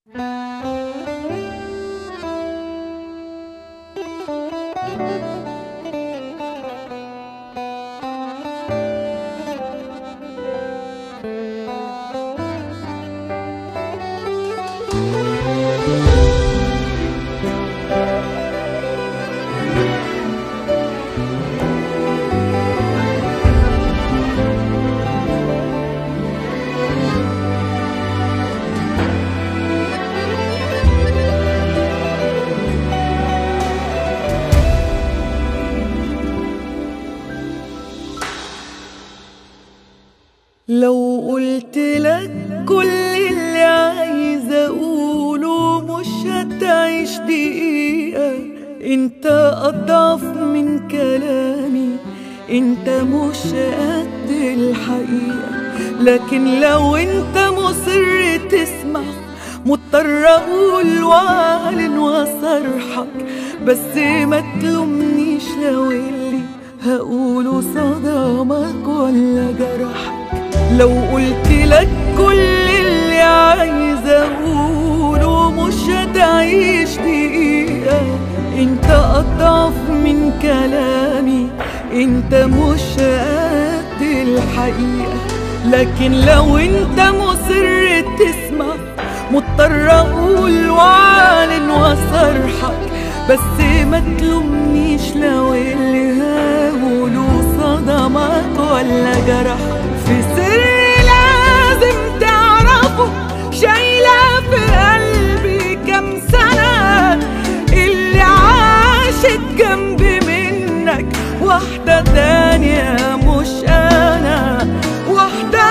لو قلت لك كل اللي عايزة أقوله مش هتعيش دقيقة انت أضعف من كلامي انت مش قد الحقيقة لكن لو انت مصر تسمع مضطر اقول واعلن واصرحك بس ما تلومنيش لو اللي هقوله صدمك ولا جرحك لو قلت لك كل اللي عايزة اقوله مش هتعيش دقيقة انت اضعف من كلامي انت مش قد الحقيقة لكن لو انت مصر تسمع مضطر اقول واعلن واصرحك بس ما تلومنيش لو اللي هقوله صدمك ولا جرحك في سر لازم تعرفه شايلة في قلبي كام سنة اللي عاشت جنبي منك واحدة تانية مش أنا واحدة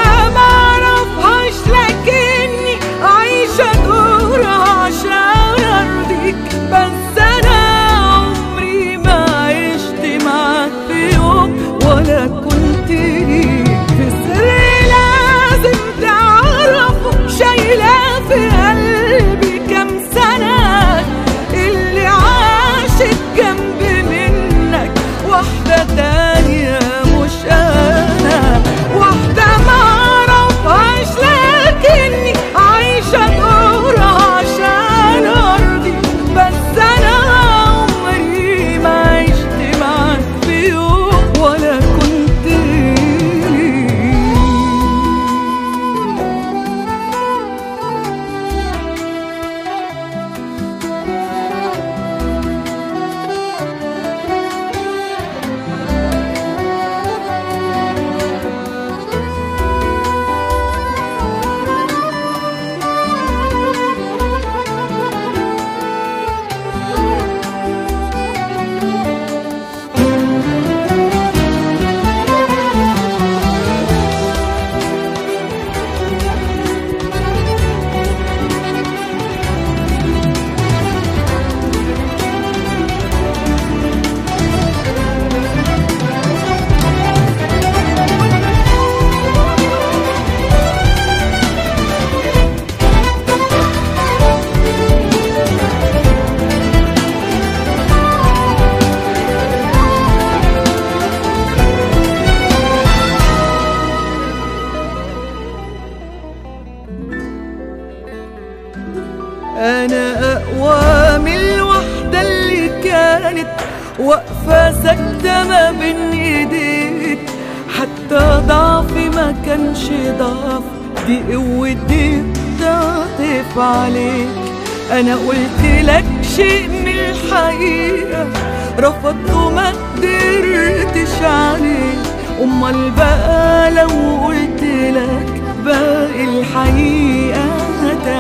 معرفهاش لكني عايشة دورها عشان أرضيك بس أنا عمري ما عشت معاك في يوم ولا كنت ليك في سر لازم تعرفه شايلة في قلبي كام سنة اللي عاشت جنبي منك واحدة تانية مش أنا واحدة معرفهاش لكني عايشة دورها عشان أرضي بس أنا عمري ما عشت معاك في يوم ولا كنت ليك أنا أقوى من الوحدة اللي كانت واقفة ساكتة ما بين إيديك حتى ضعفي ما كانش ضعف دي قوتي بتعطف عليك أنا قلت لك شيء من الحقيقة رفضت وما قدرتش عليه أمال بقى لو قلت لك باقي الحقيقة هتعيش